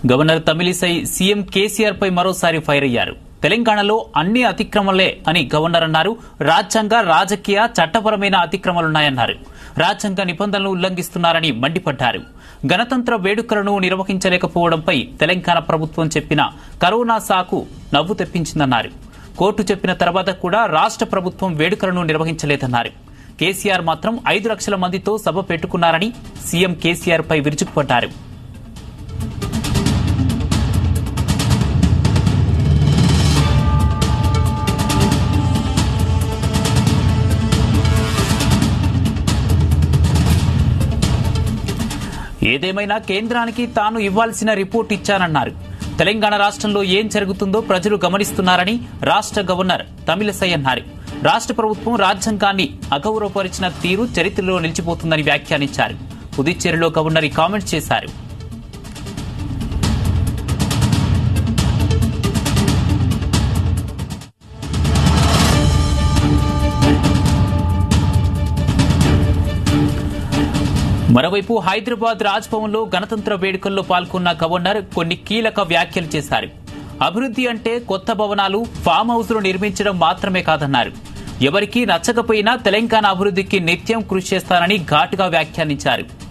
governor Tamilisai CM KCR పై మరోసారి fire అయ్యారు తెలంగాణలో అన్ని అతిక్రమలే అని గవర్నర్ అన్నారు రాజ్యాంగ రాజకీయ చట్టపరమైన అతిక్రమలున్నాయన్నారు రాజ్యాంగ నిబంధనలు ఉల్లంఘిస్తున్నారని మండిపడ్డారు గణతంత్ర వేడుకలను నిర్వహించలేకపోవడంపై తెలంగాణ ప్రభుత్వం చెప్పిన కరోనా సాకు నవ్వు తెప్పించిందన్నారు కోర్టు చెప్పిన తర్వాత కూడా రాష్ట్ర ప్రభుత్వం వేడుకలను నిర్వహించలేదన్నారు కేసీఆర్ మాత్రం ఐదు లక్షల మందితో సభ పెట్టుకున్నారని సీఎం కేసీఆర్ పై విరుచుకుపడ్డారు ఏదేమైనా కేంద్రానికి తాను ఇవ్వాల్సిన రిపోర్ట్ ఇచ్చానన్నారు తెలంగాణ రాష్ట్రంలో ఏం జరుగుతుందో ప్రజలు గమనిస్తున్నారని రాష్ట్ర గవర్నర్ తమిళసై అన్నారు రాష్ట్ర ప్రభుత్వం రాజ్యాంగాన్ని అగౌరవపరిచిన తీరు చరిత్రలో నిలిచిపోతుందని వ్యాఖ్యానించారు పుదుచ్చేరిలో గవర్నర్ ఈ కామెంట్ చేశారు మరోవైపు హైదరాబాద్ రాజ్భవన్ లో గణతంత్ర వేడుకల్లో పాల్గొన్న గవర్నర్ కొన్ని కీలక వ్యాఖ్యలు చేశారు అభివృద్ధి అంటే కొత్త భవనాలు ఫామ్ హౌస్లు నిర్మించడం మాత్రమే కాదన్నారు ఎవరికీ నచ్చకపోయినా తెలంగాణ అభివృద్ధికి నిత్యం కృషి చేస్తారని ఘాటుగా వ్యాఖ్యానించారు